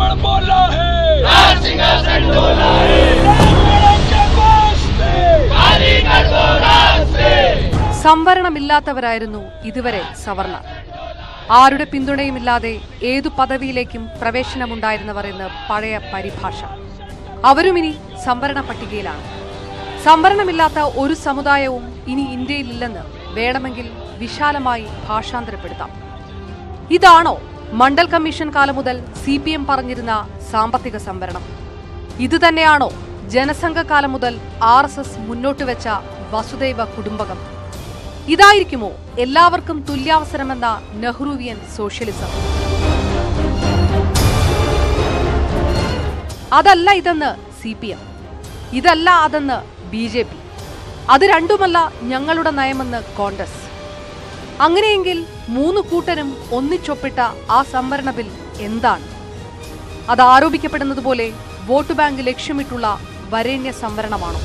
सिंहासन बोला है लाल सिंहासन बोला है के वास्ते कालीगढ़ को रास्ते സംവരണമില്ലാത്തവരായിരുന്നു ഇതുവരെ സവർണർ ആരുടെ പിന്തുണയുമില്ലാതെ ഏതു പദവിയിലേക്കും പ്രവേശനമുണ്ടായിരുന്നവർ എന്ന് പഴയ പരിഭാഷ അവരും ഇനി സംവരണ പട്ടികയിലാണ് സംവരണമില്ലാത്ത ഒരു സമുദായവും ഇനി ഇന്ത്യയിലില്ലെന്ന് വേണമെങ്കിൽ വിശാലമായി ഭാഷാന്തരപ്പെടുത്താം ഇതാണോ മണ്ഡൽ കമ്മീഷൻ കാലം മുതൽ സി പി എം പറഞ്ഞിരുന്ന സാമ്പത്തിക സംവരണം ഇതുതന്നെയാണോ ജനസംഘകാലം മുതൽ ആർ എസ് എസ് മുന്നോട്ട് വെച്ച വസുദൈവ കുടുംബകം ഇതായിരിക്കുമോ എല്ലാവർക്കും തുല്യാവസരമെന്ന നെഹ്റുവിയൻ സോഷ്യലിസം അതല്ല ഇതെന്ന് സി പി എം ഇതല്ല അതെന്ന് ബി ജെ പി അത് രണ്ടുമല്ല ഞങ്ങളുടെ നയമെന്ന് കോൺഗ്രസ് അങ്ങനെയെങ്കിൽ മൂന്ന് കൂട്ടരും ഒന്നിച്ചൊപ്പിട്ട ആ സംവരണ ബിൽ എന്താണ് അത് ആരോപിക്കപ്പെടുന്നത് പോലെ വോട്ട് ബാങ്ക് ലക്ഷ്യമിട്ടുള്ള വരേണ്യ സംവരണമാണോ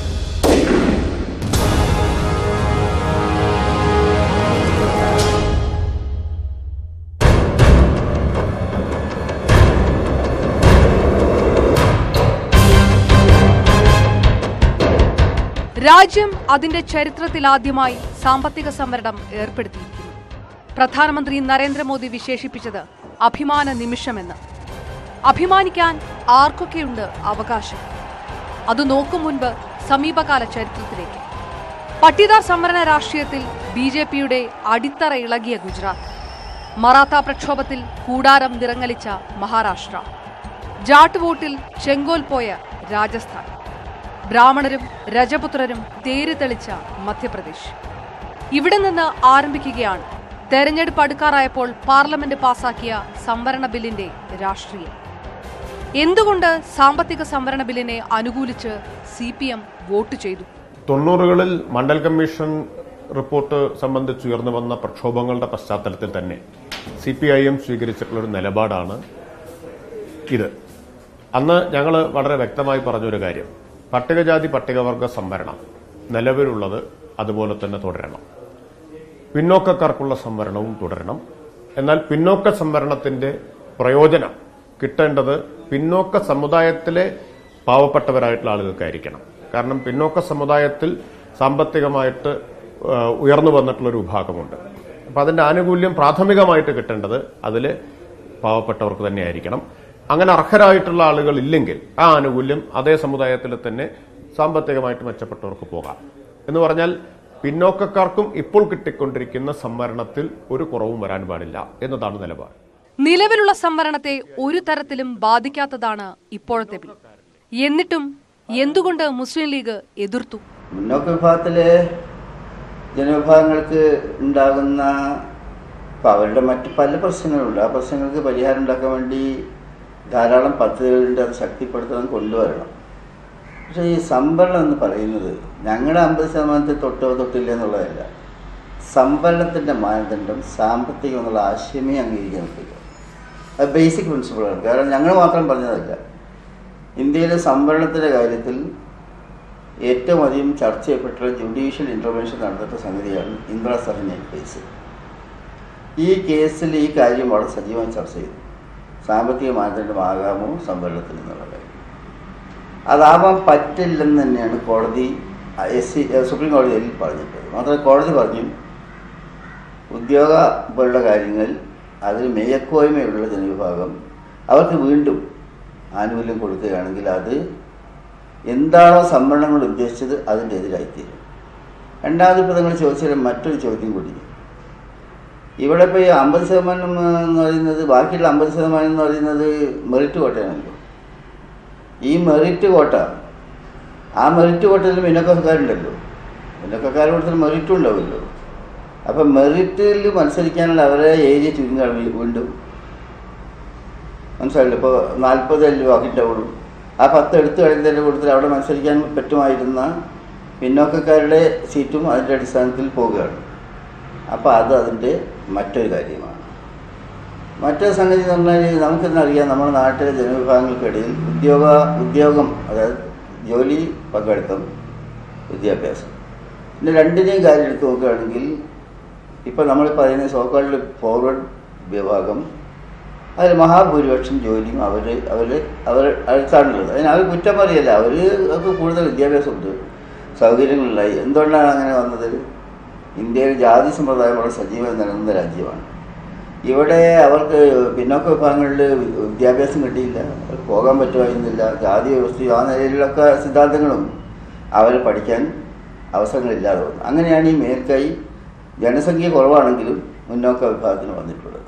രാജ്യം അതിന്റെ ചരിത്രത്തിലാദ്യമായി സാമ്പത്തിക സംവരണം ഏർപ്പെടുത്തിയിരിക്കുന്നു പ്രധാനമന്ത്രി നരേന്ദ്രമോദി വിശേഷിപ്പിച്ചത് അഭിമാന നിമിഷമെന്ന് അഭിമാനിക്കാൻ ആർക്കൊക്കെയുണ്ട് അവകാശം അത് നോക്കും മുൻപ് സമീപകാല ചരിത്രത്തിലേക്ക് പട്ടിദാർ സംവരണ രാഷ്ട്രീയത്തിൽ ബി ജെ പിയുടെ അടിത്തറ ഇളകിയ ഗുജറാത്ത് മറാത്ത പ്രക്ഷോഭത്തിൽ കൂടാരം നിറങ്ങലിച്ച മഹാരാഷ്ട്ര ജാട്ട് വോട്ടിൽ ചെങ്കോൽ പോയ രാജസ്ഥാൻ ബ്രാഹ്മണരും രജപുത്രരും തേര് തെളിച്ച മധ്യപ്രദേശ് ഇവിടെ നിന്ന് ആരംഭിക്കുകയാണ് തെരഞ്ഞെടുപ്പ് അടുക്കാറായപ്പോൾ പാർലമെന്റ് പാസാക്കിയ സംവരണ ബില്ലിന്റെ രാഷ്ട്രീയം എന്തുകൊണ്ട് സാമ്പത്തിക സംവരണ ബില്ലിനെ അനുകൂലിച്ച് സി പി എം വോട്ട് ചെയ്തു തൊണ്ണൂറുകളിൽ മണ്ഡൽ കമ്മീഷൻ റിപ്പോർട്ട് സംബന്ധിച്ച് ഉയർന്നു വന്ന പ്രക്ഷോഭങ്ങളുടെ പശ്ചാത്തലത്തിൽ തന്നെ സി പി ഐ എം സ്വീകരിച്ചിട്ടുള്ള ഒരു നിലപാടാണ് ഇത് അന്ന് ഞങ്ങൾ വളരെ വ്യക്തമായി പറഞ്ഞൊരു കാര്യം പട്ടികജാതി പട്ടികവർഗ സംവരണം നിലവിലുള്ളത് അതുപോലെ തന്നെ തുടരണം പിന്നോക്കക്കാർക്കുള്ള സംവരണവും തുടരണം എന്നാൽ പിന്നോക്ക സംവരണത്തിന്റെ പ്രയോജനം കിട്ടേണ്ടത് പിന്നോക്ക സമുദായത്തിലെ പാവപ്പെട്ടവരായിട്ടുള്ള ആളുകൾക്കായിരിക്കണം കാരണം പിന്നോക്ക സമുദായത്തിൽ സാമ്പത്തികമായിട്ട് ആ, ഉയർന്നു വന്നിട്ടുള്ള ഒരു വിഭാഗമുണ്ട് അപ്പൊ അതിന്റെ ആനുകൂല്യം പ്രാഥമികമായിട്ട് കിട്ടേണ്ടത് അതിൽ പാവപ്പെട്ടവർക്ക് തന്നെയായിരിക്കണം അങ്ങനെ അർഹരായിട്ടുള്ള ആളുകൾ ഇല്ലെങ്കിൽ ആ ആനുകൂല്യം അതേ സമുദായത്തിൽ തന്നെ സാമ്പത്തികമായിട്ട് മെച്ചപ്പെട്ടവർക്ക് പോകാം എന്ന് പറഞ്ഞാൽ പിന്നോക്കക്കാർക്കും ഇപ്പോൾ കിട്ടിക്കൊണ്ടിരിക്കുന്ന സംവരണത്തിൽ ഒരു കുറവും വരാൻ പാടില്ല എന്നതാണ് നിലപാട് നിലവിലുള്ള സംവരണത്തെ ഒരു തരത്തിലും ബാധിക്കാത്തതാണ് ഇപ്പോഴത്തെ ബിൽ എന്നിട്ടും എന്തുകൊണ്ട് മുസ്ലിം ലീഗ് എതിർത്തു മുന്നോക്ക വിഭാഗത്തിലെ ജനവിഭാഗങ്ങൾക്ക് ഉണ്ടാകുന്ന ഇപ്പം അവരുടെ മറ്റ് പല പ്രശ്നങ്ങളുണ്ട് ആ പ്രശ്നങ്ങൾക്ക് പരിഹാരം ഉണ്ടാക്കാൻ വേണ്ടി ധാരാളം പദ്ധതികളുണ്ട് അത് ശക്തിപ്പെടുത്തണം കൊണ്ടുവരണം പക്ഷേ ഈ സംവരണം എന്ന് പറയുന്നത് ഞങ്ങളുടെ അമ്പത് ശതമാനത്തിൽ തൊട്ടോ തൊട്ടില്ല എന്നുള്ളതല്ല സംവരണത്തിൻ്റെ മാനദണ്ഡം സാമ്പത്തികം എന്നുള്ള ആശയമേ അംഗീകരിക്കാൻ പറ്റില്ല അത് ബേസിക് പ്രിൻസിപ്പിളാണ് കാരണം ഞങ്ങൾ മാത്രം പറഞ്ഞതല്ല ഇന്ത്യയിലെ സംവരണത്തിൻ്റെ കാര്യത്തിൽ ഏറ്റവും അധികം ചർച്ച ചെയ്യപ്പെട്ടുള്ള ജുഡീഷ്യൽ ഇൻ്റർവെൻഷൻ നടന്നിട്ട സംഗതിയാണ് ഇന്ദ്ര സഹനിയൻ കേസ് ഈ കേസിൽ ഈ കാര്യം വളരെ സജീവമായി ചർച്ച ചെയ്തു സാമ്പത്തിക മാനദണ്ഡമാകാമോ സംവരണത്തിൽ എന്നുള്ള കാര്യം അതാവാൻ പറ്റില്ലെന്ന് തന്നെയാണ് കോടതി എസ് സി സുപ്രീം കോടതിയിൽ പറഞ്ഞിട്ടുള്ളത് മാത്രമല്ല കോടതി പറഞ്ഞു ഉദ്യോഗ പോലുള്ള കാര്യങ്ങൾ അതിൽ മേയക്കോയ്മയുള്ള ജനവിഭാഗം അവർക്ക് വീണ്ടും ആനുകൂല്യം കൊടുക്കുകയാണെങ്കിൽ അത് എന്താണോ സംവരണം കൊണ്ട് ഉദ്ദേശിച്ചത് അതിൻ്റെ എതിരായിത്തീരും രണ്ടാമത് ഇപ്പോൾ നിങ്ങൾ ചോദിച്ചാൽ മറ്റൊരു ചോദ്യം കൂടി ഇവിടെ ഇപ്പോൾ ഈ അമ്പത് ശതമാനം എന്ന് പറയുന്നത് ബാക്കിയുള്ള അമ്പത് ശതമാനം എന്ന് പറയുന്നത് മെറിറ്റ് കോട്ടയാണല്ലോ ഈ മെറിറ്റ് കോട്ട ആ മെറിറ്റ് കോട്ടയിൽ മിന്നക്കക്കാരുണ്ടല്ലോ മിന്നക്കക്കാരുടെ കൂട്ടത്തിൽ മെറിറ്റും ഉണ്ടാവുമല്ലോ അപ്പം മെറിറ്റിൽ മത്സരിക്കാനുള്ള അവരെ ഏരിയ ചുരുങ്ങാണ് വീണ്ടും മനസ്സിലായില്ല ഇപ്പോൾ നാൽപ്പത് അല്ലേ ബാക്കിയുണ്ടാവുള്ളൂ ആ പത്ത് എടുത്തു കഴിഞ്ഞതിൻ്റെ കൂട്ടത്തിൽ അവിടെ മത്സരിക്കാൻ പറ്റുമായിരുന്ന പിന്നോക്കക്കാരുടെ സീറ്റും അതിൻ്റെ അടിസ്ഥാനത്തിൽ പോവുകയാണ് അപ്പോൾ അത് അതിൻ്റെ മറ്റൊരു കാര്യമാണ് മറ്റൊരു സംഗതി എന്ന് പറഞ്ഞാൽ നമുക്കിന്നറിയാം നമ്മുടെ നാട്ടിലെ ജനവിഭാഗങ്ങൾക്കിടയിൽ ഉദ്യോഗ ഉദ്യോഗം അതായത് ജോലി പങ്കാളിത്തം വിദ്യാഭ്യാസം പിന്നെ രണ്ടിനെയും കാര്യം എടുത്ത് നോക്കുകയാണെങ്കിൽ ഇപ്പോൾ നമ്മൾ പറയുന്ന സോക്കാളിൽ ഫോർവേഡ് വിഭാഗം അതിൽ മഹാഭൂരിപക്ഷം ജോലിയും അവർ അവർ അവർ അടുത്താണുള്ളത് അതിന് അവർ കുറ്റം പറയല്ല അവർക്ക് കൂടുതൽ വിദ്യാഭ്യാസമുണ്ട് സൗകര്യങ്ങളിലായി എന്തുകൊണ്ടാണ് അങ്ങനെ വന്നത് ഇന്ത്യയിൽ ജാതി സമ്പ്രദായം വളരെ സജീവമായി നിലനിന്ന രാജ്യമാണ് ഇവിടെ അവർക്ക് പിന്നോക്ക വിഭാഗങ്ങളിൽ വിദ്യാഭ്യാസം കിട്ടിയില്ല അവർക്ക് പോകാൻ പറ്റുമായിരുന്നില്ല ജാതി വ്യവസ്ഥയും ആ നിലയിലൊക്കെ സിദ്ധാന്തങ്ങളും അവർ പഠിക്കാൻ അവസരങ്ങളില്ലാതെ വന്നു അങ്ങനെയാണ് ഈ മേൽക്കൈ ജനസംഖ്യ കുറവാണെങ്കിലും മുന്നോക്ക വിഭാഗത്തിന് വന്നിട്ടുള്ളത്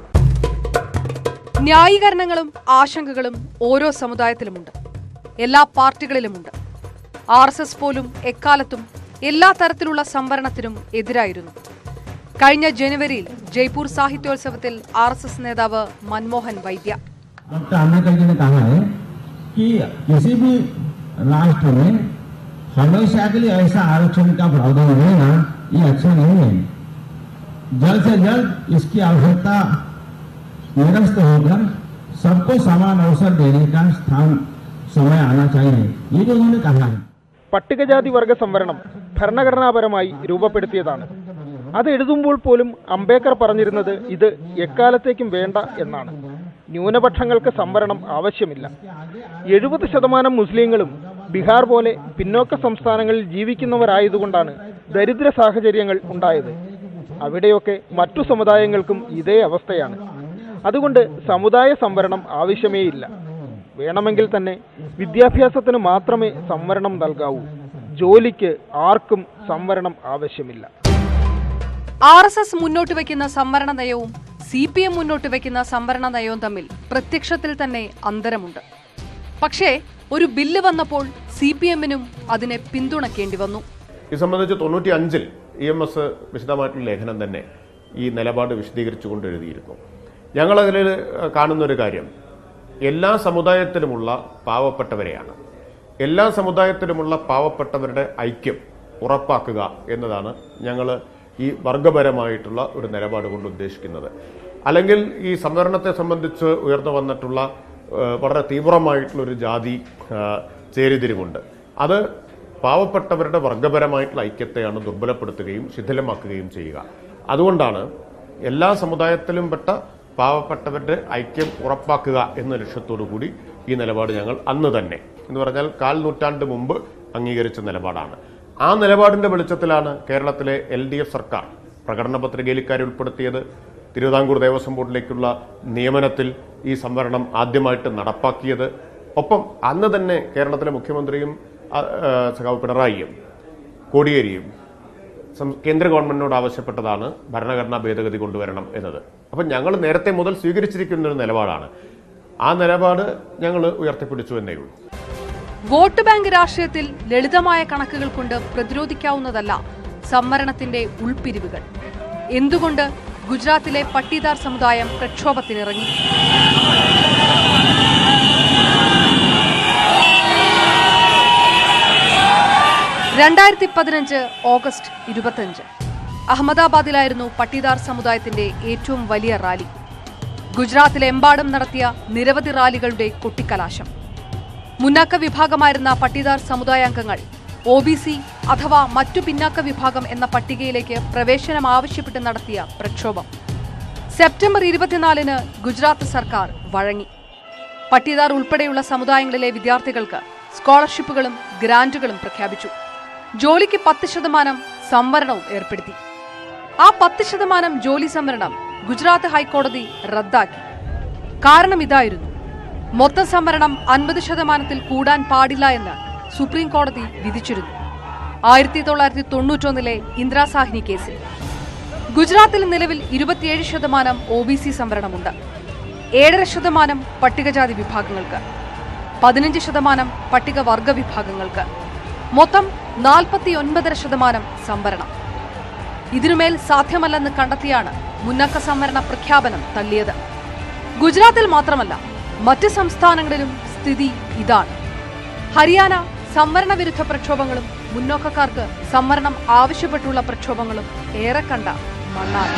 ന്യായീകരണങ്ങളും ആശങ്കകളും ഓരോ സമുദായത്തിലുമുണ്ട് എല്ലാ പാർട്ടികളിലുമുണ്ട് ആർ എസ് എസ് പോലും എക്കാലത്തും എല്ലാ തരത്തിലുള്ള സംവരണത്തിനും എതിരായിരുന്നു കഴിഞ്ഞ ജനുവരിയിൽ ജയ്പൂർ സാഹിത്യോത്സവത്തിൽ ആർ എസ് എസ് നേതാവ് മൻമോഹൻ വൈദ്യ डॉक्टर आम्बेडकर जी ने कहा है कि किसी भी राष्ट्र में हमेशा के लिए ऐसा आरक्षण का प्रावधान रहेगा ये अच्छा नहीं है जल्द से जल्द इसकी आवश्यकता निरस्त होकर सबको समान अवसर देने का स्थान समय आना चाहिए ये जो उन्होंने कहा है പട്ടികജാതി വർഗ സംവരണം ഭരണഘടനാപരമായി രൂപപ്പെടുത്തിയതാണ് അത് എഴുതുമ്പോൾ പോലും അംബേദ്കർ പറഞ്ഞിരുന്നത് ഇത് എക്കാലത്തേക്കും വേണ്ട എന്നാണ് ന്യൂനപക്ഷങ്ങൾക്ക് സംവരണം ആവശ്യമില്ല എഴുപത് ശതമാനം മുസ്ലിങ്ങളും ബീഹാർ പോലെ പിന്നോക്ക സംസ്ഥാനങ്ങളിൽ ജീവിക്കുന്നവരായതുകൊണ്ടാണ് ദരിദ്ര സാഹചര്യങ്ങൾ ഉണ്ടായത് അവിടെയൊക്കെ മറ്റു സമുദായങ്ങൾക്കും ഇതേ അവസ്ഥയാണ് അതുകൊണ്ട് സമുദായ സംവരണം ആവശ്യമേയില്ല വേണമെങ്കിൽ തന്നെ വിദ്യാഭ്യാസത്തിന് മാത്രമേ സംവരണം നൽകാവൂ ജോലിക്ക് ആർക്കും സംവരണം ആവശ്യമില്ല ആർ എസ് എസ് മുന്നോട്ട് വയ്ക്കുന്ന സംവരണ നയവും സി പി എം മുന്നോട്ട് വയ്ക്കുന്ന സംവരണ നയവും തമ്മിൽ പ്രത്യക്ഷത്തിൽ തന്നെ അന്തരമുണ്ട് പക്ഷേ ഒരു ബില്ല് വന്നപ്പോൾ സി പി എമ്മിനും അതിനെ പിന്തുണയ്ക്കേണ്ടി വന്നു ഇത് സംബന്ധിച്ച് തൊണ്ണൂറ്റി അഞ്ചിൽ ഇ എം എസ് വിശദമായിട്ടുള്ള ലേഖനം തന്നെ ഈ നിലപാട് വിശദീകരിച്ചുകൊണ്ട് എഴുതിയിരുന്നു ഞങ്ങളതിൽ കാണുന്ന ഒരു കാര്യം എല്ലാ സമുദായത്തിലുമുള്ള പാവപ്പെട്ടവരെയാണ് എല്ലാ സമുദായത്തിലുമുള്ള പാവപ്പെട്ടവരുടെ ഐക്യം ഉറപ്പാക്കുക എന്നതാണ് ഞങ്ങൾ ഈ വർഗപരമായിട്ടുള്ള ഒരു നിലപാട് കൊണ്ട് ഉദ്ദേശിക്കുന്നത് അല്ലെങ്കിൽ ഈ സംവരണത്തെ സംബന്ധിച്ച് ഉയർന്നു വന്നിട്ടുള്ള ഏഹ്, വളരെ തീവ്രമായിട്ടുള്ള ഒരു ജാതി ഏഹ്, ചേരിതിരിവുണ്ട് അത് പാവപ്പെട്ടവരുടെ വർഗപരമായിട്ടുള്ള ഐക്യത്തെയാണ് ദുർബലപ്പെടുത്തുകയും ശിഥിലമാക്കുകയും ചെയ്യുക അതുകൊണ്ടാണ് എല്ലാ സമുദായത്തിലും പെട്ട പാവപ്പെട്ടവരുടെ ഐക്യം ഉറപ്പാക്കുക എന്ന ലക്ഷ്യത്തോടു കൂടി ഈ നിലപാട് ഞങ്ങൾ അന്ന് തന്നെ എന്ന് പറഞ്ഞാൽ കാൽ നൂറ്റാണ്ട് മുമ്പ് അംഗീകരിച്ച നിലപാടാണ് ആ നിലപാടിന്റെ വെളിച്ചത്തിലാണ് കേരളത്തിലെ എൽ ഡി എഫ് സർക്കാർ പ്രകടന പത്രികയിൽ ഇക്കാര്യം ഉൾപ്പെടുത്തിയത് തിരുവിതാംകൂർ ദേവസ്വം ബോർഡിലേക്കുള്ള നിയമനത്തിൽ ഈ സംവരണം ആദ്യമായിട്ട് നടപ്പാക്കിയത് ഒപ്പം അന്ന് തന്നെ കേരളത്തിലെ മുഖ്യമന്ത്രിയും ആ, ആ, സഖാവ് പിണറായിയും കോടിയേരിയും സം- കേന്ദ്ര ഗവൺമെന്റിനോട് ആവശ്യപ്പെട്ടതാണ് ഭരണഘടനാ ഭേദഗതി കൊണ്ടുവരണം എന്നത് അപ്പം ഞങ്ങൾ നേരത്തെ മുതൽ സ്വീകരിച്ചിരിക്കുന്ന ഒരു നിലപാടാണ് ആ നിലപാട് ഞങ്ങൾ ഉയർത്തിപ്പിടിച്ചു എന്നേ ഉള്ളൂ വോട്ട് ബാങ്ക് രാഷ്ട്രീയത്തിൽ ലളിതമായ കണക്കുകൾ കൊണ്ട് പ്രതിരോധിക്കാവുന്നതല്ല സംവരണത്തിന്റെ ഉൾപിരിവുകൾ എന്തുകൊണ്ട് ഗുജറാത്തിലെ പട്ടീദാർ സമുദായം പ്രക്ഷോഭത്തിനിറങ്ങി രണ്ടായിരത്തി പതിനഞ്ച് ഓഗസ്റ്റ് ഇരുപത്തഞ്ച് അഹമ്മദാബാദിലായിരുന്നു പട്ടീദാർ സമുദായത്തിന്റെ ഏറ്റവും വലിയ റാലി ഗുജറാത്തിലെമ്പാടും നടത്തിയ നിരവധി റാലികളുടെ കൊട്ടിക്കലാശം മുന്നാക്ക വിഭാഗമായിരുന്ന പട്ടീദാർ സമുദായാംഗങ്ങൾ ഒ ബി സി അഥവാ മറ്റു പിന്നാക്ക വിഭാഗം എന്ന പട്ടികയിലേക്ക് പ്രവേശനം ആവശ്യപ്പെട്ട് നടത്തിയ പ്രക്ഷോഭം സെപ്റ്റംബർ ഇരുപത്തിനാലിന് ഗുജറാത്ത് സർക്കാർ വഴങ്ങി പട്ടീദാർ ഉൾപ്പെടെയുള്ള സമുദായങ്ങളിലെ വിദ്യാർത്ഥികൾക്ക് സ്കോളർഷിപ്പുകളും ഗ്രാന്റുകളും പ്രഖ്യാപിച്ചു ജോലിക്ക് പത്ത് ശതമാനം സംവരണവും ഏർപ്പെടുത്തി ആ പത്ത് ശതമാനം ജോലി സംവരണം ഗുജറാത്ത് ഹൈക്കോടതി റദ്ദാക്കി കാരണം ഇതായിരുന്നു മൊത്തം സംവരണം അൻപത് ശതമാനത്തിൽ കൂടാൻ പാടില്ല എന്ന് സുപ്രീം കോടതി വിധിച്ചിരുന്നു ആയിരത്തി തൊള്ളായിരത്തി തൊണ്ണൂറ്റൊന്നിലെ ഇന്ദിരാസാഹിനി കേസിൽ ഗുജറാത്തിൽ നിലവിൽ ഇരുപത്തിയേഴ് ശതമാനം ഒ ബി സി സംവരണമുണ്ട് ഏഴര ശതമാനം പട്ടികജാതി വിഭാഗങ്ങൾക്ക് പതിനഞ്ച് ശതമാനം പട്ടികവർഗ വിഭാഗങ്ങൾക്ക് മൊത്തം നാൽപ്പത്തി ഒൻപതര ശതമാനം സംവരണം ഇതിനുമേൽ സാധ്യമല്ലെന്ന് കണ്ടെത്തിയാണ് മുന്നക്ക സംവരണ പ്രഖ്യാപനം തള്ളിയത് ഗുജറാത്തിൽ മാത്രമല്ല മറ്റ് സംസ്ഥാനങ്ങളിലും സ്ഥിതി ഇതാണ് ഹരിയാന സംവരണ വിരുദ്ധ പ്രക്ഷോഭങ്ങളും മുന്നോക്കക്കാർക്ക് സംവരണം ആവശ്യപ്പെട്ടുള്ള പ്രക്ഷോഭങ്ങളും ഏറെ കണ്ട മണ്ണാണ്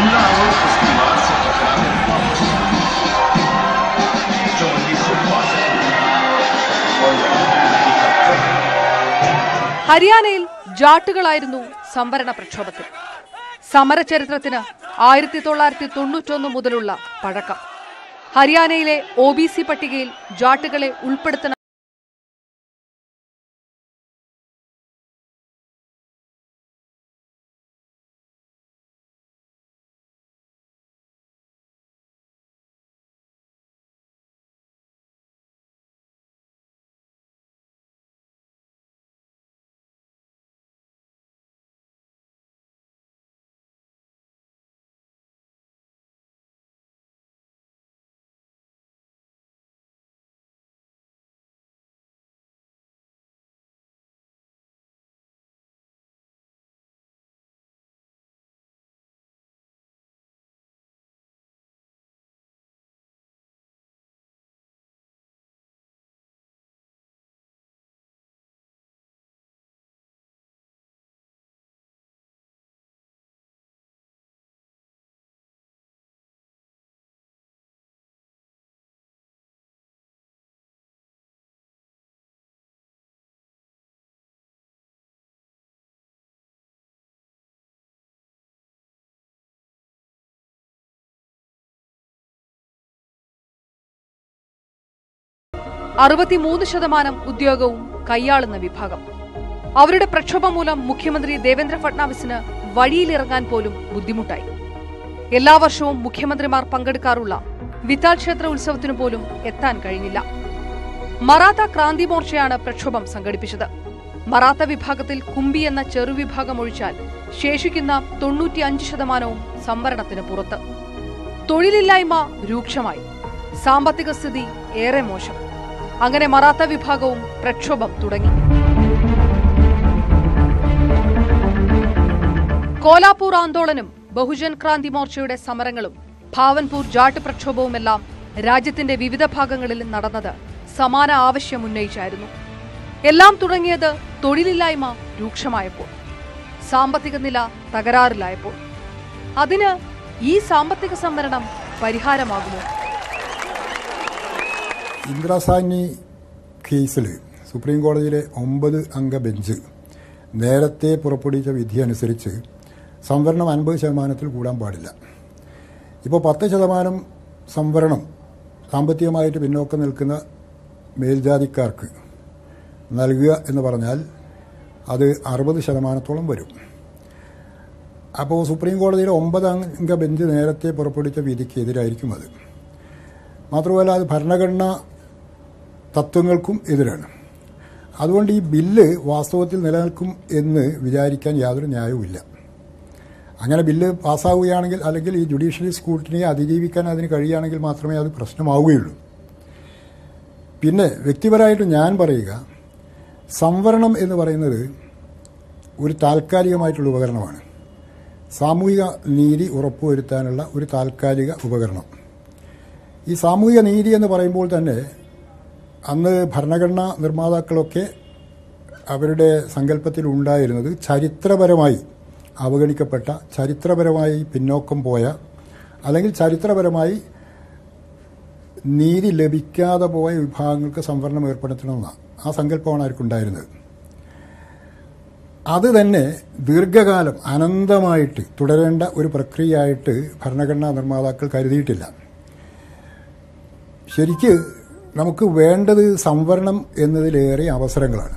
ഹരിയാനയിൽ ജാട്ടുകളായിരുന്നു സംവരണ പ്രക്ഷോഭത്തിൽ സമരചരിത്രത്തിന് ആയിരത്തി തൊള്ളായിരത്തി തൊണ്ണൂറ്റൊന്ന് മുതലുള്ള പഴക്കം ഹരിയാനയിലെ ഒ ബി സി പട്ടികയിൽ ജാട്ടുകളെ ഉൾപ്പെടുത്തണം അറുപത്തിമൂന്ന് ശതമാനം ഉദ്യോഗവും കൈയാളുന്ന വിഭാഗം അവരുടെ പ്രക്ഷോഭം മൂലം മുഖ്യമന്ത്രി ദേവേന്ദ്ര ഫട്നാവിസിന് വഴിയിലിറങ്ങാൻ പോലും ബുദ്ധിമുട്ടായി എല്ലാ വർഷവും മുഖ്യമന്ത്രിമാർ പങ്കെടുക്കാറുള്ള വിത്താൽ ക്ഷേത്ര ഉത്സവത്തിനു പോലും എത്താൻ കഴിഞ്ഞില്ല മറാത്ത ക്രാന്തി മോർച്ചയാണ് പ്രക്ഷോഭം സംഘടിപ്പിച്ചത് മറാത്ത വിഭാഗത്തിൽ കുമ്പി എന്ന ചെറുവിഭാഗം ഒഴിച്ചാൽ ശേഷിക്കുന്ന തൊണ്ണൂറ്റിയഞ്ച് ശതമാനവും സംവരണത്തിന് പുറത്ത് തൊഴിലില്ലായ്മ രൂക്ഷമായി സാമ്പത്തിക സ്ഥിതി ഏറെ മോശം അങ്ങനെ മറാത്ത വിഭാഗവും പ്രക്ഷോഭം തുടങ്ങി കോലാപൂർ ആന്തോളനും ബഹുജൻ ക്രാന്തി മോർച്ചയുടെ സമരങ്ങളും ഭാവൻപൂർ ജാട്ട് പ്രക്ഷോഭവുമെല്ലാം രാജ്യത്തിന്റെ വിവിധ ഭാഗങ്ങളിൽ നടന്നത് സമാന ആവശ്യം ഉന്നയിച്ചായിരുന്നു എല്ലാം തുടങ്ങിയത് തൊഴിലില്ലായ്മ രൂക്ഷമായപ്പോൾ സാമ്പത്തിക നില തകരാറിലായപ്പോൾ അതിന് ഈ സാമ്പത്തിക സംവരണം പരിഹാരമാകുമോ ഇന്ദിരാസാനി കേസിൽ സുപ്രീം കോടതിയിലെ ഒമ്പത് അംഗ ബെഞ്ച് നേരത്തെ പുറപ്പെടുവിച്ച വിധി അനുസരിച്ച് സംവരണം അൻപത് ശതമാനത്തിൽ കൂടാൻ പാടില്ല ഇപ്പോൾ പത്ത് ശതമാനം സംവരണം സാമ്പത്തികമായിട്ട് പിന്നോക്കം നിൽക്കുന്ന മേൽജാതിക്കാർക്ക് നൽകുക എന്ന് പറഞ്ഞാൽ അത് അറുപത് ശതമാനത്തോളം വരും അപ്പോൾ സുപ്രീം കോടതിയിലെ ഒമ്പത് അംഗ ബെഞ്ച് നേരത്തെ പുറപ്പെടുവിച്ച വിധിക്ക് എതിരായിരിക്കും അത് മാത്രമല്ല അത് ഭരണഘടനാ തത്വങ്ങൾക്കും എതിരാണ് അതുകൊണ്ട് ഈ ബില്ല് വാസ്തവത്തിൽ നിലനിൽക്കും എന്ന് വിചാരിക്കാൻ യാതൊരു ന്യായവുമില്ല അങ്ങനെ ബില്ല് പാസ്സാവുകയാണെങ്കിൽ അല്ലെങ്കിൽ ഈ ജുഡീഷ്യറി സ്കൂട്ടിനെ അതിജീവിക്കാൻ അതിന് കഴിയുകയാണെങ്കിൽ മാത്രമേ അത് പ്രശ്നമാവുകയുള്ളൂ പിന്നെ വ്യക്തിപരമായിട്ട് ഞാൻ പറയുക സംവരണം എന്ന് പറയുന്നത് ഒരു താൽക്കാലികമായിട്ടുള്ള ഉപകരണമാണ് സാമൂഹിക നീതി ഉറപ്പുവരുത്താനുള്ള ഒരു താൽക്കാലിക ഉപകരണം ഈ സാമൂഹിക നീതി എന്ന് പറയുമ്പോൾ തന്നെ അന്ന് ഭരണഘടനാ നിർമ്മാതാക്കളൊക്കെ അവരുടെ സങ്കല്പത്തിൽ ഉണ്ടായിരുന്നത് ചരിത്രപരമായി അവഗണിക്കപ്പെട്ട ചരിത്രപരമായി പിന്നോക്കം പോയ അല്ലെങ്കിൽ ചരിത്രപരമായി നീതി ലഭിക്കാതെ പോയ വിഭാഗങ്ങൾക്ക് സംവരണം ഏർപ്പെടുത്തണമെന്നാണ് ആ സങ്കല്പമാണ് അവർക്കുണ്ടായിരുന്നത് അത് തന്നെ ദീർഘകാലം അനന്തമായിട്ട് തുടരേണ്ട ഒരു പ്രക്രിയയായിട്ട് ഭരണഘടനാ നിർമ്മാതാക്കൾ കരുതിയിട്ടില്ല ശരിക്ക് നമുക്ക് വേണ്ടത് സംവരണം എന്നതിലേറെ അവസരങ്ങളാണ്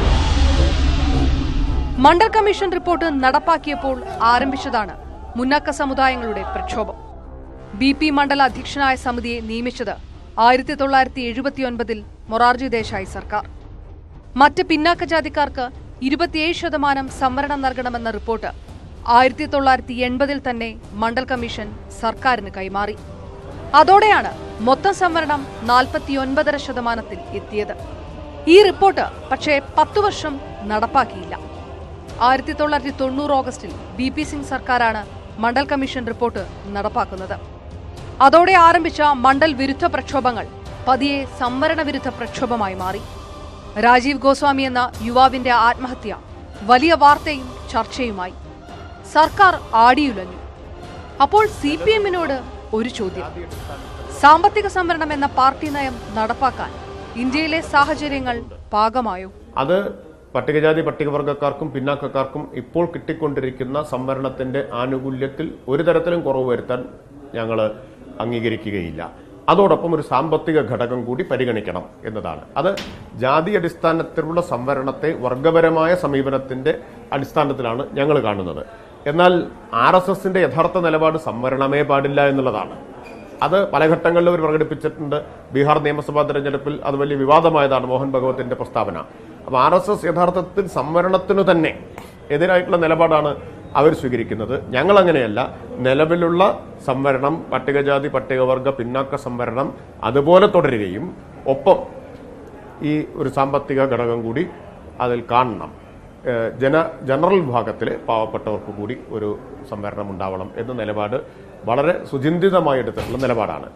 മണ്ഡൽ കമ്മീഷൻ റിപ്പോർട്ട് നടപ്പാക്കിയപ്പോൾ ആരംഭിച്ചതാണ് മുന്നാക്ക സമുദായങ്ങളുടെ പ്രക്ഷോഭം ബി പി മണ്ഡല അധ്യക്ഷനായ സമിതിയെ നിയമിച്ചത് ആയിരത്തി തൊള്ളായിരത്തി എഴുപത്തിയൊൻപതിൽ മൊറാർജി ദേശായി സർക്കാർ മറ്റ് പിന്നാക്ക ജാതിക്കാർക്ക് ഇരുപത്തിയേഴ് ശതമാനം സംവരണം നൽകണമെന്ന റിപ്പോർട്ട് ആയിരത്തി തൊള്ളായിരത്തി എൺപതിൽ തന്നെ മണ്ഡൽ കമ്മീഷൻ സർക്കാരിന് കൈമാറി അതോടെയാണ് മൊത്തം സംവരണം നാൽപ്പത്തിയൊൻപതര ശതമാനത്തിൽ എത്തിയത് ഈ റിപ്പോർട്ട് പക്ഷേ പത്തു വർഷം നടപ്പാക്കിയില്ല ആയിരത്തി തൊള്ളായിരത്തി തൊണ്ണൂറ് ഓഗസ്റ്റിൽ ബി പി സിംഗ് സർക്കാരാണ് മണ്ഡൽ കമ്മീഷൻ റിപ്പോർട്ട് നടപ്പാക്കുന്നത് അതോടെ ആരംഭിച്ച മണ്ഡൽ വിരുദ്ധ പ്രക്ഷോഭങ്ങൾ പതിയെ സംവരണ വിരുദ്ധ പ്രക്ഷോഭമായി മാറി രാജീവ് ഗോസ്വാമി എന്ന യുവാവിന്റെ ആത്മഹത്യ വലിയ വാർത്തയും ചർച്ചയുമായി സർക്കാർ ആടിയുലഞ്ഞു അപ്പോൾ സി പി എമ്മിനോട് ഒരു ചോദ്യം സാമ്പത്തിക സംവരണം എന്ന പാർട്ടി നയം നടപ്പാക്കാൻ ഇന്ത്യയിലെ സാഹചര്യങ്ങൾ പാകമായോ അത് പട്ടികജാതി പട്ടികവർഗക്കാർക്കും പിന്നാക്കക്കാർക്കും ഇപ്പോൾ കിട്ടിക്കൊണ്ടിരിക്കുന്ന സംവരണത്തിന്റെ ആനുകൂല്യത്തിൽ ഒരു തരത്തിലും കുറവ് വരുത്താൻ ഞങ്ങൾ അംഗീകരിക്കുകയില്ല അതോടൊപ്പം ഒരു സാമ്പത്തിക ഘടകം കൂടി പരിഗണിക്കണം എന്നതാണ് അത് ജാതി അടിസ്ഥാനത്തിലുള്ള സംവരണത്തെ വർഗപരമായ സമീപനത്തിന്റെ അടിസ്ഥാനത്തിലാണ് ഞങ്ങൾ കാണുന്നത് എന്നാൽ ആർ എസ് എസിന്റെ യഥാർത്ഥ നിലപാട് സംവരണമേ പാടില്ല എന്നുള്ളതാണ് അത് പല ഘട്ടങ്ങളിലും അവർ പ്രകടിപ്പിച്ചിട്ടുണ്ട് ബീഹാർ നിയമസഭാ തെരഞ്ഞെടുപ്പിൽ അത് വലിയ വിവാദമായതാണ് മോഹൻ ഭഗവത്തിന്റെ പ്രസ്താവന അപ്പൊ ആർ എസ് എസ് യഥാർത്ഥത്തിൽ സംവരണത്തിനു തന്നെ എതിരായിട്ടുള്ള നിലപാടാണ് അവർ സ്വീകരിക്കുന്നത് ഞങ്ങൾ അങ്ങനെയല്ല നിലവിലുള്ള സംവരണം പട്ടികജാതി പട്ടികവർഗ പിന്നാക്ക സംവരണം അതുപോലെ തുടരുകയും ഒപ്പം ഈ ഒരു സാമ്പത്തിക ഘടകം കൂടി അതിൽ കാണണം ഏഹ് ജന ജനറൽ വിഭാഗത്തിലെ പാവപ്പെട്ടവർക്ക് കൂടി ഒരു സംവരണം ഉണ്ടാവണം എന്ന നിലപാട് വളരെ സുചിന്തിതമായി എടുത്തിട്ടുള്ള നിലപാടാണ്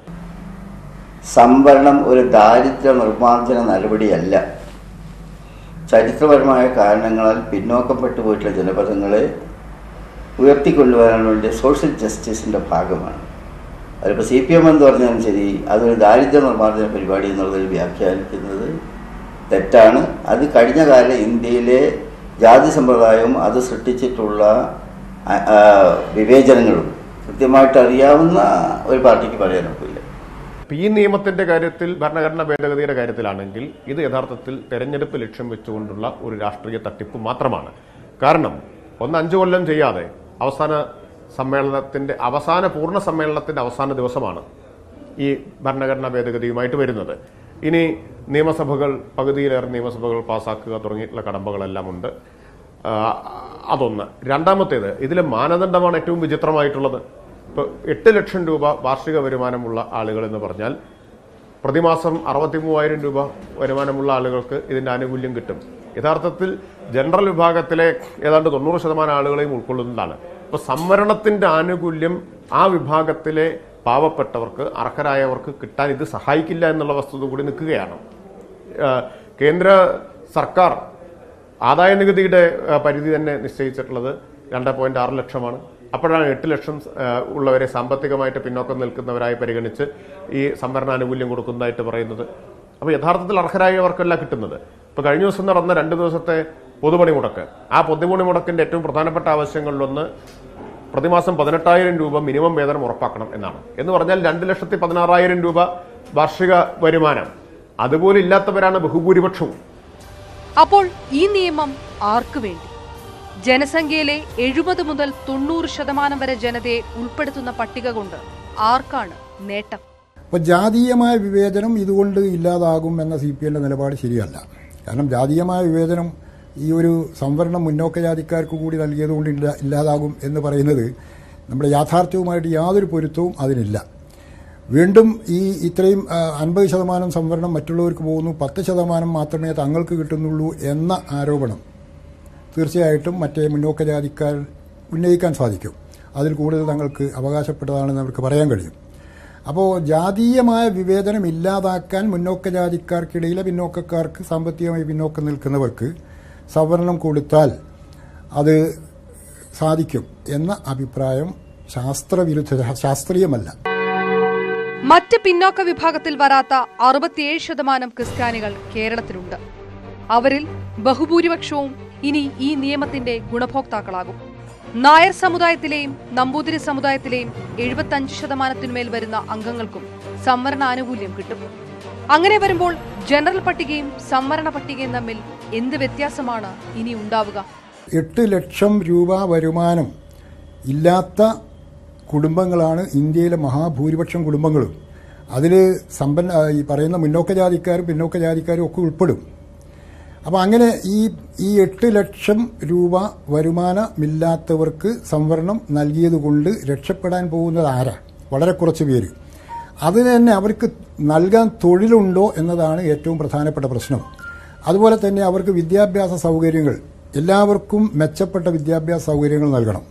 സംവരണം ഒരു ദാരിദ്ര്യ നിർമ്മാർജ്ജന നടപടിയല്ല ചരിത്രപരമായ കാരണങ്ങളാൽ പിന്നോക്കപ്പെട്ടു പോയിട്ടുള്ള ജനപദങ്ങളെ ഉയർത്തിക്കൊണ്ടുവരാൻ വേണ്ടി സോഷ്യൽ ജസ്റ്റിസിൻ്റെ ഭാഗമാണ് അതിപ്പോൾ സി പി എം എന്ന് പറഞ്ഞാലും ശരി അതൊരു ദാരിദ്ര്യ നിർമ്മാർജ്ജന പരിപാടി എന്നുള്ളതിൽ വ്യാഖ്യാനിക്കുന്നത് തെറ്റാണ് അത് കഴിഞ്ഞ കാല ഇന്ത്യയിലെ ജാതി സമ്പ്രദായവും അത് സൃഷ്ടിച്ചിട്ടുള്ള ആ, ആ, വിവേചനങ്ങളും കൃത്യമായിട്ട് അറിയാവുന്ന ഒരു പാർട്ടിക്ക് പറയാനൊക്കില്ല ഇപ്പൊ ഈ നിയമത്തിന്റെ കാര്യത്തിൽ ഭരണഘടനാ ഭേദഗതിയുടെ കാര്യത്തിലാണെങ്കിൽ ഇത് യഥാർത്ഥത്തിൽ തെരഞ്ഞെടുപ്പ് ലക്ഷ്യം വെച്ചുകൊണ്ടുള്ള ഒരു രാഷ്ട്രീയ തട്ടിപ്പ് മാത്രമാണ് കാരണം ഒന്ന് അഞ്ചു കൊല്ലം ചെയ്യാതെ അവസാന സമ്മേളനത്തിന്റെ അവസാന പൂർണ്ണ സമ്മേളനത്തിന്റെ അവസാന ദിവസമാണ് ഈ ഭരണഘടനാ ഭേദഗതിയുമായിട്ട് വരുന്നത് ഇനി നിയമസഭകൾ പകുതിയിലേറെ നിയമസഭകൾ പാസ്സാക്കുക തുടങ്ങിയിട്ടുള്ള കടമ്പകളെല്ലാം ഉണ്ട് ആ, അതൊന്ന് രണ്ടാമത്തേത് ഇതിലെ മാനദണ്ഡമാണ് ഏറ്റവും വിചിത്രമായിട്ടുള്ളത് ഇപ്പോൾ എട്ട് ലക്ഷം രൂപ വാർഷിക വരുമാനമുള്ള ആളുകൾ എന്ന് പറഞ്ഞാൽ പ്രതിമാസം അറുപത്തി മൂവായിരം രൂപ വരുമാനമുള്ള ആളുകൾക്ക് ഇതിന്റെ ആനുകൂല്യം കിട്ടും യഥാർത്ഥത്തിൽ ജനറൽ വിഭാഗത്തിലെ ഏതാണ്ട് തൊണ്ണൂറ് ശതമാനം ആളുകളെയും ഉൾക്കൊള്ളുന്നതാണ് ഇപ്പൊ സംവരണത്തിന്റെ ആനുകൂല്യം ആ വിഭാഗത്തിലെ പാവപ്പെട്ടവർക്ക് അർഹരായവർക്ക് കിട്ടാൻ ഇത് സഹായിക്കില്ല എന്നുള്ള വസ്തുത കൂടി നിൽക്കുകയാണ് ഏഹ് കേന്ദ്ര സർക്കാർ ആദായ നികുതിയുടെ ഏഹ് പരിധി തന്നെ നിശ്ചയിച്ചിട്ടുള്ളത് രണ്ട് പോയിന്റ് ആറ് ലക്ഷമാണ് അപ്പോഴാണ് എട്ട് ലക്ഷം ഏഹ് ഉള്ളവരെ സാമ്പത്തികമായിട്ട് പിന്നോക്കം നിൽക്കുന്നവരായി പരിഗണിച്ച് ഈ സംവരണാനുകൂല്യം കൊടുക്കുന്നതായിട്ട് പറയുന്നത് അപ്പോൾ യഥാർത്ഥത്തിൽ അർഹരായവർക്കല്ല കിട്ടുന്നത് ഇപ്പോൾ കഴിഞ്ഞ ദിവസം നടന്ന രണ്ട് ദിവസത്തെ പൊതുപണി മുടക്ക് ആ പൊതുപണി മുടക്കിന്റെ ഏറ്റവും പ്രധാനപ്പെട്ട ആവശ്യങ്ങളിലൊന്ന് പ്രതിമാസം പതിനെട്ടായിരം രൂപ മിനിമം വേതനം ഉറപ്പാക്കണം എന്നാണ് എന്ന് പറഞ്ഞാൽ രണ്ട് ലക്ഷത്തി പതിനാറായിരം രൂപ വാർഷിക വരുമാനം അതുപോലെ ഇല്ലാത്തവരാണ് ബഹുഭൂരിപക്ഷവും അപ്പോൾ ഈ നിയമം ആർക്കു വേണ്ടി ജനസംഖ്യയിലെ എഴുപത് മുതൽ തൊണ്ണൂറ് ശതമാനം വരെ ജനതയെ ഉൾപ്പെടുത്തുന്ന പട്ടിക കൊണ്ട് ആർക്കാണ് നേട്ടം അപ്പോൾ ജാതീയമായ വിവേചനം ഇതുകൊണ്ട് ഇല്ലാതാകും എന്ന സി പി എല്ലിന്റെ നിലപാട് ശരിയല്ല കാരണം ജാതീയമായ വിവേചനം ഈ ഒരു സംവരണം മുന്നോക്ക ജാതിക്കാർക്ക് കൂടി നൽകിയതുകൊണ്ട് ഇല്ല ഇല്ലാതാകും എന്ന് പറയുന്നത് നമ്മുടെ യാഥാർത്ഥ്യവുമായിട്ട് യാതൊരു പൊരുത്തവും അതിനില്ല വീണ്ടും ഈ ഇത്രയും അൻപത് ശതമാനം സംവരണം മറ്റുള്ളവർക്ക് പോകുന്നു പത്ത് ശതമാനം മാത്രമേ തങ്ങൾക്ക് കിട്ടുന്നുള്ളൂ എന്ന ആരോപണം തീർച്ചയായിട്ടും മറ്റേ മുന്നോക്ക ജാതിക്കാർ ഉന്നയിക്കാൻ സാധിക്കും അതിൽ കൂടുതൽ തങ്ങൾക്ക് അവകാശപ്പെട്ടതാണെന്ന് അവർക്ക് പറയാൻ കഴിയും അപ്പോൾ ജാതീയമായ വിവേചനം ഇല്ലാതാക്കാൻ മുന്നോക്ക ജാതിക്കാർക്കിടയിലെ പിന്നോക്കക്കാർക്ക് സാമ്പത്തികമായി പിന്നോക്കം നിൽക്കുന്നവർക്ക് സംവരണം കൊടുത്താൽ അത് സാധിക്കും എന്ന അഭിപ്രായം ശാസ്ത്രവിരുദ്ധ ശാസ്ത്രീയമല്ല മറ്റ് പിന്നോക്ക വിഭാഗത്തിൽ വരാത്ത അറുപത്തിയേഴ് ശതമാനം ക്രിസ്ത്യാനികൾ കേരളത്തിലുണ്ട് അവരിൽ ബഹുഭൂരിപക്ഷവും ഇനി ഈ നിയമത്തിന്റെ ഗുണഭോക്താക്കളാകും നായർ സമുദായത്തിലെയും നമ്പൂതിരി സമുദായത്തിലെയും എഴുപത്തഞ്ച് ശതമാനത്തിനുമേൽ വരുന്ന അംഗങ്ങൾക്കും സംവരണ ആനുകൂല്യം കിട്ടും അങ്ങനെ വരുമ്പോൾ ജനറൽ പട്ടികയും സംവരണ പട്ടികയും തമ്മിൽ എന്ത് വ്യത്യാസമാണ് ഇനി ഉണ്ടാവുക എട്ട് ലക്ഷം രൂപ വരുമാനം ഇല്ലാത്ത കുടുംബങ്ങളാണ് ഇന്ത്യയിലെ മഹാഭൂരിപക്ഷം കുടുംബങ്ങളും അതിൽ സമ്പന്ന ഈ പറയുന്ന മുന്നോക്ക ജാതിക്കാരും പിന്നോക്ക ജാതിക്കാരും ഒക്കെ ഉൾപ്പെടും അപ്പോൾ അങ്ങനെ ഈ ഈ എട്ട് ലക്ഷം രൂപ വരുമാനമില്ലാത്തവർക്ക് സംവരണം നൽകിയതുകൊണ്ട് രക്ഷപ്പെടാൻ പോകുന്നത് ആരാ വളരെ കുറച്ച് പേര് അതിന് തന്നെ അവർക്ക് നൽകാൻ തൊഴിലുണ്ടോ എന്നതാണ് ഏറ്റവും പ്രധാനപ്പെട്ട പ്രശ്നം അതുപോലെ തന്നെ അവർക്ക് വിദ്യാഭ്യാസ സൗകര്യങ്ങൾ എല്ലാവർക്കും മെച്ചപ്പെട്ട വിദ്യാഭ്യാസ സൗകര്യങ്ങൾ നൽകണം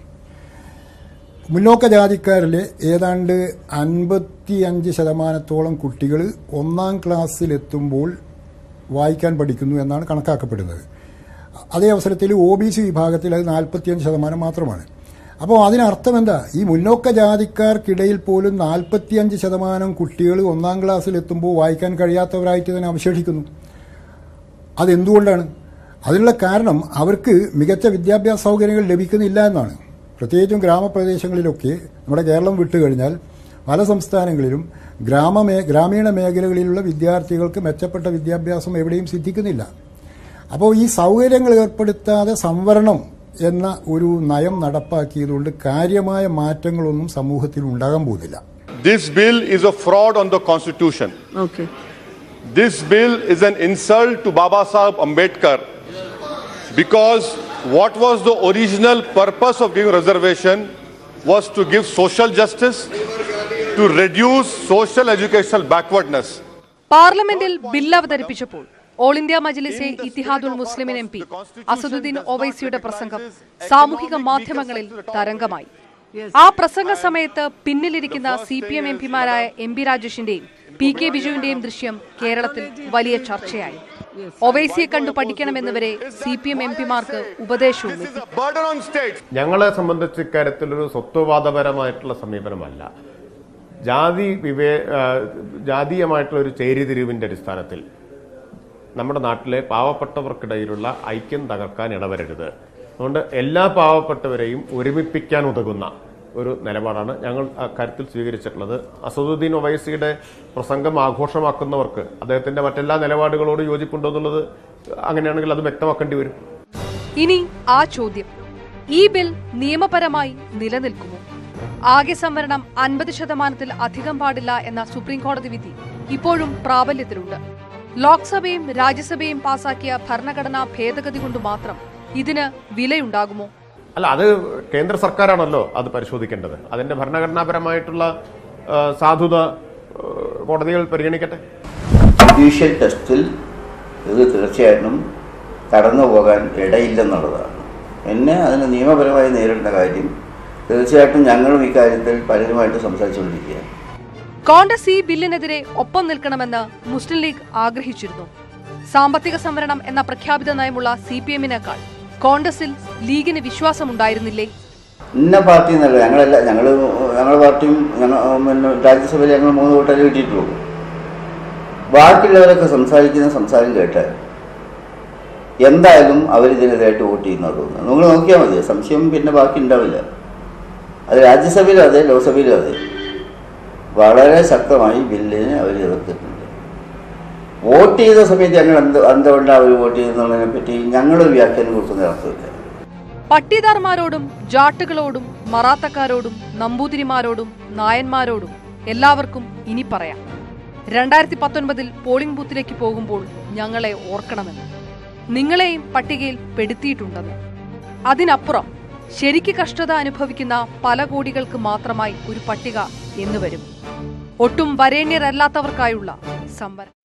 മുന്നോക്ക ജാതിക്കാരിലെ ഏതാണ്ട് അൻപത്തിയഞ്ച് ശതമാനത്തോളം കുട്ടികൾ ഒന്നാം ക്ലാസ്സിലെത്തുമ്പോൾ വായിക്കാൻ പഠിക്കുന്നു എന്നാണ് കണക്കാക്കപ്പെടുന്നത് അതേ അവസരത്തിൽ ഒ ബി സി വിഭാഗത്തിൽ അത് നാൽപ്പത്തിയഞ്ച് ശതമാനം മാത്രമാണ് അപ്പോൾ അതിനർത്ഥം എന്താ ഈ മുന്നോക്ക ജാതിക്കാർക്കിടയിൽ പോലും നാൽപ്പത്തിയഞ്ച് ശതമാനം കുട്ടികൾ ഒന്നാം ക്ലാസ്സിലെത്തുമ്പോൾ വായിക്കാൻ കഴിയാത്തവരായിട്ട് തന്നെ അവശേഷിക്കുന്നു അതെന്തുകൊണ്ടാണ് അതിനുള്ള കാരണം അവർക്ക് മികച്ച വിദ്യാഭ്യാസ സൗകര്യങ്ങൾ ലഭിക്കുന്നില്ല എന്നാണ് പ്രത്യേകിച്ചും ഗ്രാമപ്രദേശങ്ങളിലൊക്കെ നമ്മുടെ കേരളം വിട്ടുകഴിഞ്ഞാൽ പല സംസ്ഥാനങ്ങളിലും ഗ്രാമമേ ഗ്രാമീണ മേഖലകളിലുള്ള വിദ്യാർത്ഥികൾക്ക് മെച്ചപ്പെട്ട വിദ്യാഭ്യാസം എവിടെയും സിദ്ധിക്കുന്നില്ല അപ്പോൾ ഈ സൗകര്യങ്ങൾ ഏർപ്പെടുത്താതെ സംവരണം എന്ന ഒരു നയം നടപ്പാക്കിയതുകൊണ്ട് കാര്യമായ മാറ്റങ്ങളൊന്നും സമൂഹത്തിൽ ഉണ്ടാകാൻ പോകുന്നില്ല This bill is a fraud on the constitution. Okay. This bill is an insult to Baba Sahib Ambedkar because what was the original purpose of giving reservation was to give social justice, to reduce social educational backwardness. പാർലമെന്റിൽ bill അവതരിപ്പിച്ചപ്പോൾ all India Majlise Ittehadul Muslimeen M P Asaduddin ഒവൈസിയുടെ പ്രസംഗം സാമൂഹിക മാധ്യമങ്ങളിൽ തരംഗമായി ആ പ്രസംഗ സമയത്ത് പിന്നിലിരിക്കുന്ന സി പി എം എം പിമാരായ എം പി രാജേഷിന്റെയും പി കെ ബിജുവിന്റെയും ദൃശ്യം കേരളത്തിൽ വലിയ ചർച്ചയായി ഒവൈസിയെ കണ്ടു പഠിക്കണമെന്നുവരെ സി പി എം എം പിമാർക്ക് ഉപദേശവും This is എത്തി a burden on states. ഞങ്ങളെ സംബന്ധിച്ച് ഇക്കാര്യത്തിലൊരു സ്വത്വവാദപരമായിട്ടുള്ള സമീപനമല്ല ജാതി വിവേ ആ, ജാതീയമായിട്ടുള്ള ഒരു ചേരിതിരിവിന്റെ അടിസ്ഥാനത്തിൽ നമ്മുടെ നാട്ടിലെ പാവപ്പെട്ടവർക്കിടയിലുള്ള ഐക്യം തകർക്കാൻ ഇടവരരുത് അതുകൊണ്ട് എല്ലാ പാവപ്പെട്ടവരെയും ഒരുമിപ്പിക്കാൻ ഉതകുന്ന ഒരു നിലപാടാണ് ഞങ്ങൾ അക്കാര്യത്തിൽ സ്വീകരിച്ചിട്ടുള്ളത് അസദുദ്ദീൻ ഒവൈസിയുടെ പ്രസംഗം ആഘോഷമാക്കുന്നവർക്ക് അദ്ദേഹത്തിന്റെ മറ്റെല്ലാ നിലപാടുകളോട് യോജിപ്പുണ്ടോ എന്നുള്ളത് അങ്ങനെയാണെങ്കിൽ അത് വ്യക്തമാക്കേണ്ടി വരും ഇനി ആ ചോദ്യം ഈ ബിൽ നിയമപരമായി നിലനിൽക്കുമോ ആകെ സംവരണം അൻപത് ശതമാനത്തിൽ അധികം പാടില്ല എന്ന സുപ്രീം കോടതി വിധി ഇപ്പോഴും പ്രാബല്യത്തിലുണ്ട് ലോക്സഭയും രാജ്യസഭയും പാസാക്കിയ ഭരണഘടനാ ഭേദഗതി കൊണ്ട് മാത്രം ഇതിന് വിലയുണ്ടാകുമോ അല്ല അത് കേന്ദ്ര സർക്കാരാണല്ലോ അത് പരിശോധിക്കേണ്ടത് അതിന്റെ ഭരണഘടനാപരമായിട്ടുള്ള ആ, സാധുത ആ, കോടതികൾ പരിഗണിക്കട്ടെ ജുഡീഷ്യൽ ടെസ്റ്റിൽ ഇത് തീർച്ചയായിട്ടും കടന്നു പോകാൻ ഇടയില്ലെന്നുള്ളതാണ് പിന്നെ അതിന് നിയമപരമായി നേരിടേണ്ട കാര്യം തീർച്ചയായിട്ടും ഞങ്ങളും ഇക്കാര്യത്തിൽ പലരുമായിട്ട് സംസാരിച്ചുകൊണ്ടിരിക്കുകയാണ് കോൺഗ്രസ് ഈ ബില്ലിനെതിരെ ഒപ്പം നിൽക്കണമെന്ന് മുസ്ലിം ലീഗ് ആഗ്രഹിച്ചിരുന്നു സാമ്പത്തിക സംവരണം എന്ന പ്രഖ്യാപിത നയമുള്ള സി പി എമ്മിനേക്കാൾ കോൺഗ്രസിൽ ലീഗിന് വിശ്വാസമുണ്ടായിരുന്നില്ലേ ഇന്ന പാർട്ടി എന്നല്ല ഞങ്ങളല്ല ഞങ്ങൾ ഞങ്ങളുടെ പാർട്ടിയും ഞങ്ങൾ പിന്നെ രാജ്യസഭയിൽ ഞങ്ങൾ മൂന്ന് വോട്ടേ കിട്ടിയിട്ടുള്ളൂ ബാക്കിയുള്ളവരൊക്കെ സംസാരിക്കുന്ന സംസാരം കേട്ടാൽ എന്തായാലും അവരിതിനെതിരായിട്ട് വോട്ട് ചെയ്യുന്നത് തോന്നുന്നു നിങ്ങൾ നോക്കിയാൽ മതി സംശയം പിന്നെ ബാക്കി ഉണ്ടാവില്ല അത് രാജ്യസഭയിലും അതെ ലോക്സഭയിലും അതെ വളരെ ശക്തമായി ബില്ലിനെ അവർ എതിർത്തിട്ടുണ്ട് വോട്ട് ചെയ്ത സമയത്ത് ഞങ്ങൾ എന്ത് എന്തുകൊണ്ടാണ് അവർ വോട്ട് ചെയ്യുന്നതിനെ പറ്റി ഞങ്ങളൊരു വ്യാഖ്യാനം കൊടുക്കുന്ന അർത്ഥമില്ല പട്ടിദാർമാരോടും ജാട്ടുകളോടും മറാത്തക്കാരോടും നമ്പൂതിരിമാരോടും നായന്മാരോടും എല്ലാവർക്കും ഇനി പറയാം രണ്ടായിരത്തി പത്തൊൻപതിൽ പോളിംഗ് ബൂത്തിലേക്ക് പോകുമ്പോൾ ഞങ്ങളെ ഓർക്കണമെന്ന് നിങ്ങളെയും പട്ടികയിൽ പെടുത്തിയിട്ടുണ്ടെന്ന് അതിനപ്പുറം ശരിക്ക് കഷ്ടത അനുഭവിക്കുന്ന പല കോടികൾക്ക് മാത്രമായി ഒരു പട്ടിക എന്നു വരും ഒട്ടും വരേണ്യരല്ലാത്തവർക്കായുള്ള സംവരണം